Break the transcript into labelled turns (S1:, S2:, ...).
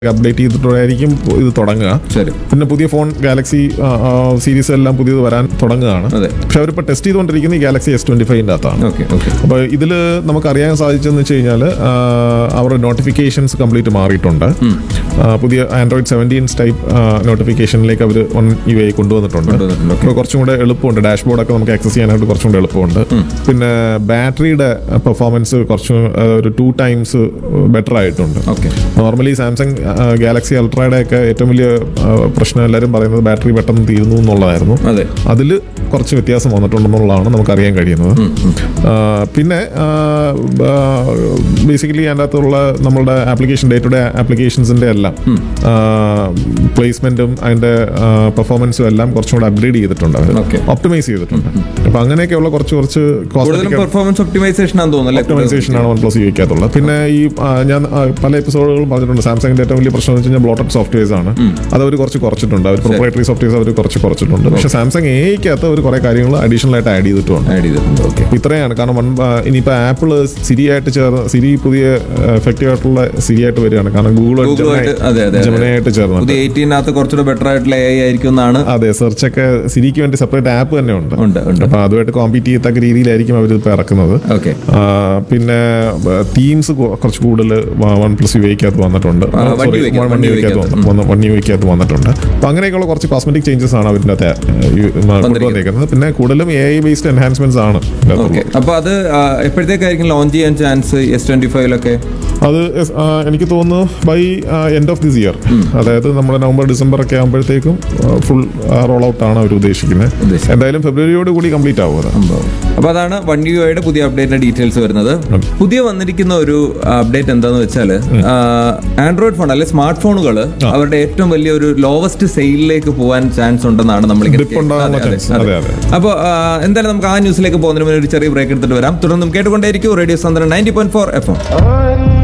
S1: Update ചെയ്തിട്ടായിരിക്കും ഇത് തുടങ്ങുക
S2: ശരി
S1: പിന്നെ പുതിയ ഫോൺ ഗാലക്സി സീരീസ് എല്ലാം പുതിയത് വരാൻ തുടങ്ങുകയാണ്
S2: അതെ.
S1: പക്ഷെ അവരിപ്പോൾ ടെസ്റ്റ് ചെയ്തുകൊണ്ടിരിക്കുന്നത് ഈ ഗാലക്സി എസ് ട്വന്റി ഫൈവിൻ്റെ അകത്താണ്
S2: ഓക്കെ ഓക്കെ
S1: അപ്പോൾ ഇതിൽ നമുക്ക് അറിയാൻ സാധിച്ചതെന്ന് വെച്ച് കഴിഞ്ഞാൽ അവരുടെ നോട്ടിഫിക്കേഷൻസ് കംപ്ലീറ്റ് മാറിയിട്ടുണ്ട് ആ, പുതിയ ആൻഡ്രോയിഡ് സെവൻറ്റീൻസ് ടൈപ്പ് നോട്ടിഫിക്കേഷനിലേക്ക് അവർ വൺ യു ഐ കൊണ്ടുവന്നിട്ടുണ്ട്
S2: കൊണ്ടുവന്നിട്ടുണ്ട്, okay.
S1: അപ്പോൾ കുറച്ചും കൂടെ എളുപ്പമുണ്ട് ഡാഷ്ബോർഡൊക്കെ നമുക്ക് ആക്സസ് ചെയ്യാനായിട്ട് കുറച്ചും കൂടെ എളുപ്പമുണ്ട് പിന്നെ ബാറ്ററിയുടെ പെർഫോമൻസ് കുറച്ച് ആ, ഒരു ടു ടൈംസ് ബെറ്റർ ആയിട്ടുണ്ട്
S2: ഓക്കെ
S1: നോർമലി സാംസങ് ഗാലക്സി അൾട്രയുടെ ഒക്കെ ഏറ്റവും വലിയ ആ, പ്രശ്നം എല്ലാവരും പറയുന്നത് ബാറ്ററി പെട്ടെന്ന് തീരുന്നു എന്നുള്ളതായിരുന്നു
S2: അതെ
S1: അതിൽ കുറച്ച് വ്യത്യാസം വന്നിട്ടുണ്ടെന്നുള്ളതാണ് നമുക്ക് അറിയാൻ കഴിയുന്നത് ആ, പിന്നെ ബേസിക്കലി അതിൻ്റെ അകത്തുള്ള നമ്മളുടെ ആപ്ലിക്കേഷൻ ഡേ ടു ഡേ ആപ്ലിക്കേഷൻസിൻ്റെ എല്ലാം പ്ലേസ്മെന്റും അതിൻ്റെ പെർഫോമൻസും എല്ലാം കുറച്ചും കൂടെ അപ്ഗ്രേഡ് ചെയ്തിട്ടുണ്ട് അവർ
S2: Okay.
S1: ഒപ്റ്റിമൈസ് ചെയ്തിട്ടുണ്ട് അപ്പം അങ്ങനെയൊക്കെയുള്ള കുറച്ച് കുറച്ച്
S2: കൂടുതലും
S1: കോസ്മെറ്റിക്
S2: പെർഫോമൻസ് ഒപ്റ്റിമൈസേഷൻ ആണെന്ന് തോന്നുന്നു
S1: ഒപ്റ്റിമൈസേഷൻ ആണ് വൺ പ്ലസ് ഉപയോഗിക്കാത്തുള്ളത് പിന്നെ ഈ ആ, ഞാൻ ആ, പല എപ്പിസോഡുകളും പറഞ്ഞിട്ടുണ്ട് സാംസങ്ങിന്റെ ഏറ്റവും വലിയ പ്രശ്നം എന്ന് വെച്ച് കഴിഞ്ഞാൽ ബ്ലോട്ടഡ് സോഫ്റ്റ്വെയർസ് ആണ് അത് അവർ കുറച്ച് കുറച്ചിട്ടുണ്ട് അവർ പ്രൊപ്പറേറ്ററി സോഫ്റ്റ്വെയർസ് അവർ കുറച്ച് കുറച്ചിട്ടുണ്ട് പക്ഷേ സാംസങ് എയ്ക്കകത്ത് അവർ കുറെ കാര്യങ്ങൾ അഡീഷണൽ ആയിട്ട് ആഡ് ചെയ്തിട്ടുണ്ട്
S2: ആഡ് ചെയ്തിട്ടുണ്ട് ഓക്കെ
S1: ഇത്രയാണ് കാരണം വൺ ഇനിയിപ്പോൾ ആപ്പിൾ സിരി ആയിട്ട് ചേർന്ന് സിരി പുതിയ എഫക്റ്റീവ് ആയിട്ടുള്ള സിരി ആയിട്ട് വരികയാണ് കാരണം ഗൂഗിൾ
S2: ഗൂഗിളുമായിട്ട് അതെ അതെ
S1: ജമന ആയിട്ട് ചേർന്ന്
S2: പുതിയ എയ്റ്റീനകത്ത് കുറച്ചുകൂടെ ബെറ്റർ ആയിട്ടുള്ള എ ആയിരിക്കും എന്നാണ്
S1: അതെ സെർച്ച് ഒക്കെ സിരിക്ക് വേണ്ടി സെപ്പറേറ്റ് ആപ്പ് തന്നെ ഉണ്ട്
S2: ഉണ്ട് ഉണ്ട്
S1: അപ്പൊ അതുമായിട്ട് കോമ്പീറ്റ് ചെയ്യത്തക്ക രീതിയിലായിരിക്കും അവർ ഇപ്പോൾ ഇറക്കുന്നത്
S2: ഓക്കെ
S1: ആ, പിന്നെ തീംസ് കുറച്ച് കൂടുതൽ വൺ പ്ലസ് യു ഐക്കകത്ത് വന്നിട്ടുണ്ട്
S2: ആ, one
S1: Sorry,
S2: UI ക്കകത്ത്,
S1: one
S2: one UI
S1: UI ക്കകത്ത് വന്ന്- വൺ യു ഐക്കകത്ത് വന്നിട്ടുണ്ട് അപ്പൊ അങ്ങനെയൊക്കെയുള്ള കുറച്ച് കോസ്മെറ്റിക് ചേഞ്ചസ് ആണ് അവരിൻ്റെ അകത്ത് ഈ- മ- കൊണ്ടുവന്നിരിക്കുന്നത് പിന്നെ കൂടുതലും എ ഐ ബേസ്ഡ് എൻഹാൻസ്മെന്റ്സ് ആണ് ഇതിൻ്റെ അകത്തുള്ളത്.
S2: ഓക്കെ അപ്പൊ അത് ആ, എപ്പോഴത്തേക്കായിരിക്കും ലോഞ്ച് ചെയ്യാൻ ചാൻസ് എസ് ട്വന്റി ഫൈവിലൊക്കെ
S1: അത് എസ്- ആ, എനിക്ക് തോന്നുന്നു by end of this year അതായത് നമ്മുടെ നവംബർ ഡിസംബർ ഒക്കെ ആകുമ്പോഴത്തേക്കും ഫുൾ റോൾ ഔട്ട് ആണ് അവർ ഉദ്ദേശിക്കുന്നത്
S2: ഉദ്ദേശിക്കുന്നത്.
S1: എന്തായാലും ഫെബ്രുവരിയോട് കൂടി കംപ്ലീറ്റ് ആവും അത്
S2: അപ്പൊ അതാണ് വൺ യു ഐയുടെ പുതിയ അപ്ഡേറ്റിന്റെ ഡീറ്റെയിൽസ് വരുന്നത് പുതിയ വന്നിരിക്കുന്ന ഒരു അപ്ഡേറ്റ് എന്താന്ന് വെച്ചാൽ ആൻഡ്രോയിഡ് ഫോൺ അല്ലെ സ്മാർട്ട് ഫോണുകൾ അവരുടെ ഏറ്റവും വലിയ ഒരു ലോവസ്റ്റ് സെയിലിലേക്ക് പോകാൻ ചാൻസ് ഉണ്ടെന്നാണ് നമ്മൾ
S1: Dip ഉണ്ടാകാനുള്ള chance. അതെ, അതെ.
S2: അപ്പോൾ എന്തായാലും നമുക്ക് ആ ന്യൂസിലേക്ക് പോകുന്നതിന് മുന്നേ ഒരു ചെറിയ ബ്രേക്ക് എടുത്തിട്ട് വരാം തുടർന്നും കേട്ടുകൊണ്ടേയിരിക്കും റേഡിയോ സന്ദനം ninety point four F M